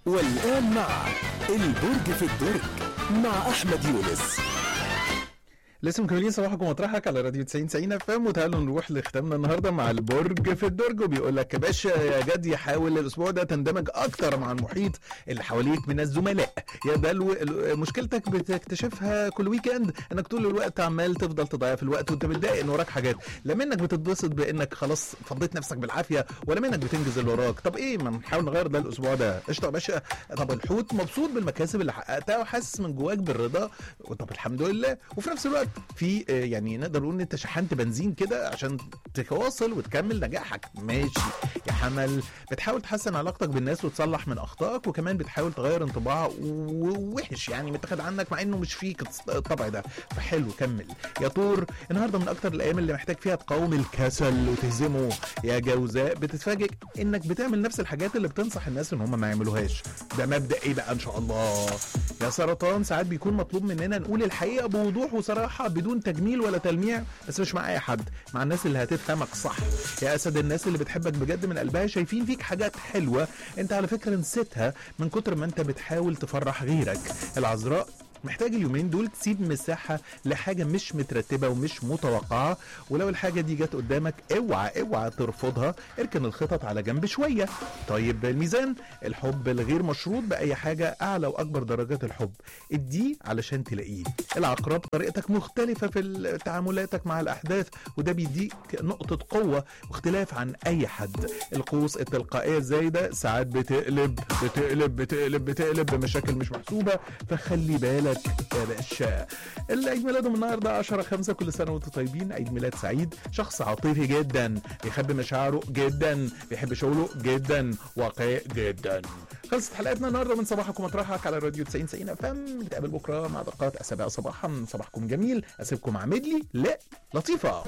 والآن مع البرج في الدرج مع أحمد يونس لسه مكملين صباحكم ومطرحك على راديو 90 90 اف ام وتعالوا نروح لختامنا النهارده مع البرج في الدرج وبيقول لك يا باشا يا جدي حاول الاسبوع ده تندمج اكتر مع المحيط اللي حواليك من الزملاء يا دلو ال- مشكلتك بتكتشفها كل ويكند انك طول الوقت عمال تفضل تضيع في الوقت وانت متضايق ان وراك حاجات لا منك بتتبسط بانك خلاص فضيت نفسك بالعافيه ولا منك بتنجز اللي وراك طب ايه ما نحاول نغير ده الاسبوع ده قشطه يا باشا طب الحوت مبسوط بالمكاسب اللي حققتها وحاسس من جواك بالرضا طب الحمد لله وفي نفس الوقت في آه، يعني نقدر نقول ان انت شحنت بنزين كده عشان تواصل وتكمل نجاحك ماشي يا حمل بتحاول تحسن علاقتك بالناس وتصلح من اخطائك وكمان بتحاول تغير انطباع و- وحش يعني متاخد عنك مع انه مش فيك الطبع ده فحلو كمل يا طور النهارده من اكتر الايام اللي محتاج فيها تقاوم الكسل وتهزمه يا جوزاء بتتفاجئ انك بتعمل نفس الحاجات اللي بتنصح الناس ان هم ما يعملوهاش ده مبدا ايه بقى ان شاء الله يا سرطان ساعات بيكون مطلوب مننا نقول الحقيقه بوضوح وصراحه بدون تجميل ولا تلميع بس مش مع اي حد مع الناس اللي هتفهمك صح يا اسد الناس اللي بتحبك بجد من قلبها شايفين فيك حاجات حلوه انت على فكره نسيتها من كتر ما انت بتحاول تفرح غيرك العذراء محتاج اليومين دول تسيب مساحة لحاجة مش مترتبة ومش متوقعة ولو الحاجة دي جت قدامك اوعى اوعى ترفضها اركن الخطط على جنب شوية طيب الميزان الحب الغير مشروط بأي حاجة أعلى وأكبر درجات الحب اديه علشان تلاقيه العقرب طريقتك مختلفة في تعاملاتك مع الأحداث وده بيديك نقطة قوة واختلاف عن أي حد القوس التلقائية الزايدة ساعات بتقلب بتقلب بتقلب بتقلب بمشاكل مش محسوبة فخلي بالك يا باشا اللي عيد ميلادهم النهارده 10 5 كل سنه وانتم طيبين عيد ميلاد سعيد شخص عاطفي جدا بيحب مشاعره جدا بيحب شغله جدا واقعي جدا خلصت حلقتنا النهارده من صباحكم مطرحك على راديو 90 90 اف ام نتقابل بكره مع دقات اسابيع صباحا صباحكم جميل اسيبكم مع ميدلي لا لطيفه